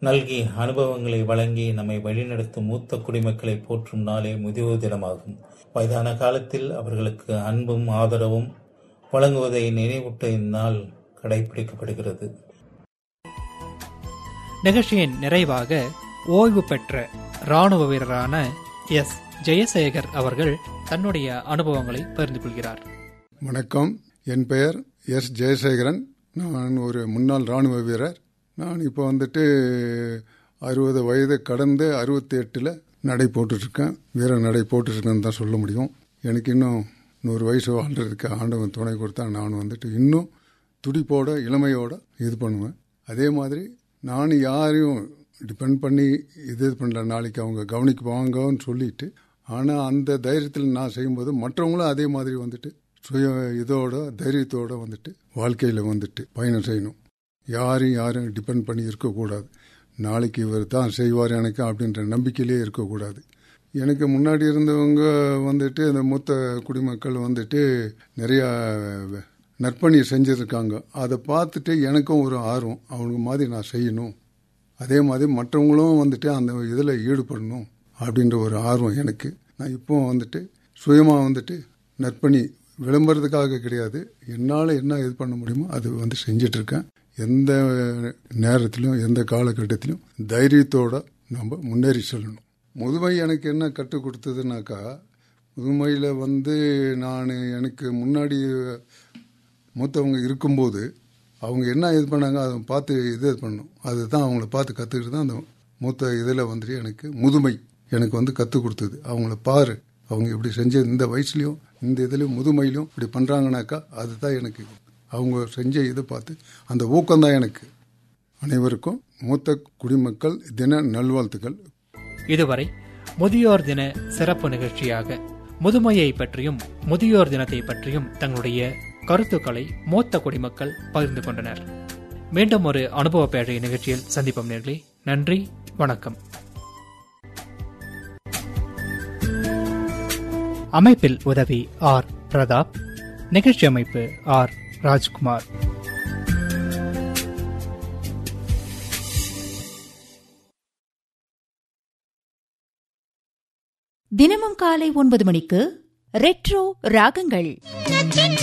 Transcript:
நல்கி அனுபவங்களை வழங்கி நம்மை வழிநடத்தும் மூத்த குடிமக்களை போற்றும் நாளே முதியோர் தினமாகும் வயதான காலத்தில் அவர்களுக்கு அன்பும் ஆதரவும் வழங்குவதை நினைவூட்ட இந்நாள் கடைபிடிக்கப்படுகிறது நிகழ்ச்சியின் நிறைவாக ஓய்வு பெற்ற ராணுவ வீரரான எஸ் ஜெயசேகர் அவர்கள் தன்னுடைய அனுபவங்களை பகிர்ந்து கொள்கிறார் வணக்கம் என் பெயர் எஸ் ஜெயசேகரன் நான் ஒரு முன்னாள் ராணுவ வீரர் நான் இப்போ வந்துட்டு அறுபது வயது கடந்து அறுபத்தி எட்டில் நடை போட்டுட்ருக்கேன் வீர நடை போட்டுட்ருக்கேன்னு தான் சொல்ல முடியும் எனக்கு இன்னும் நூறு வயசு வாழ்றதுக்கு ஆண்டவன் துணை கொடுத்தா நான் வந்துட்டு இன்னும் துடிப்போட இளமையோட இது பண்ணுவேன் அதே மாதிரி நான் யாரையும் டிபெண்ட் பண்ணி இது இது பண்ணல நாளைக்கு அவங்க கவனிக்குவாங்கன்னு சொல்லிட்டு ஆனால் அந்த தைரியத்தில் நான் செய்யும்போது மற்றவங்களும் அதே மாதிரி வந்துட்டு சுய இதோட தைரியத்தோட வந்துட்டு வாழ்க்கையில் வந்துட்டு பயணம் செய்யணும் யாரையும் யாரும் டிபெண்ட் பண்ணி இருக்கக்கூடாது நாளைக்கு இவர் தான் செய்வார் எனக்கு அப்படின்ற நம்பிக்கையிலே இருக்கக்கூடாது எனக்கு முன்னாடி இருந்தவங்க வந்துட்டு இந்த மூத்த குடிமக்கள் வந்துட்டு நிறையா நற்பணி செஞ்சுருக்காங்க அதை பார்த்துட்டு எனக்கும் ஒரு ஆர்வம் அவங்க மாதிரி நான் செய்யணும் அதே மாதிரி மற்றவங்களும் வந்துட்டு அந்த இதில் ஈடுபடணும் அப்படின்ற ஒரு ஆர்வம் எனக்கு நான் இப்போ வந்துட்டு சுயமாக வந்துட்டு நற்பணி விளம்பரத்துக்காக கிடையாது என்னால் என்ன இது பண்ண முடியுமோ அது வந்து செஞ்சிட்ருக்கேன் எந்த நேரத்திலும் எந்த காலகட்டத்திலும் தைரியத்தோட நம்ம முன்னேறி செல்லணும் முதுமை எனக்கு என்ன கற்றுக் கொடுத்ததுனாக்கா முதுமையில் வந்து நான் எனக்கு முன்னாடி மூத்தவங்க இருக்கும்போது அவங்க என்ன இது பண்ணாங்க அதை பார்த்து இது பண்ணணும் அதுதான் அவங்கள பார்த்து கற்றுக்கிட்டு தான் அந்த மூத்த இதில் வந்துட்டு எனக்கு முதுமை எனக்கு வந்து கற்றுக் கொடுத்தது அவங்கள பாரு அவங்க இப்படி செஞ்ச இந்த வயசுலையும் இந்த இதுலையும் முதுமையிலும் இப்படி பண்ணுறாங்கனாக்கா அதுதான் எனக்கு அவங்க செஞ்ச இதை பார்த்து அந்த ஊக்கம்தான் எனக்கு அனைவருக்கும் மூத்த குடிமக்கள் தின நல்வாழ்த்துக்கள் இதுவரை முதியோர் தின சிறப்பு நிகழ்ச்சியாக முதுமையை பற்றியும் முதியோர் தினத்தை பற்றியும் தங்களுடைய கருத்துக்களை மூத்த குடிமக்கள் பகிர்ந்து கொண்டனர் மீண்டும் ஒரு அனுபவ பேழை நிகழ்ச்சியில் சந்திப்போம் நேர்களே நன்றி வணக்கம் அமைப்பில் உதவி ஆர் பிரதாப் நிகழ்ச்சி அமைப்பு ஆர் ராஜ்குமார் தினமும் காலை ஒன்பது மணிக்கு ரெட்ரோ ராகங்கள்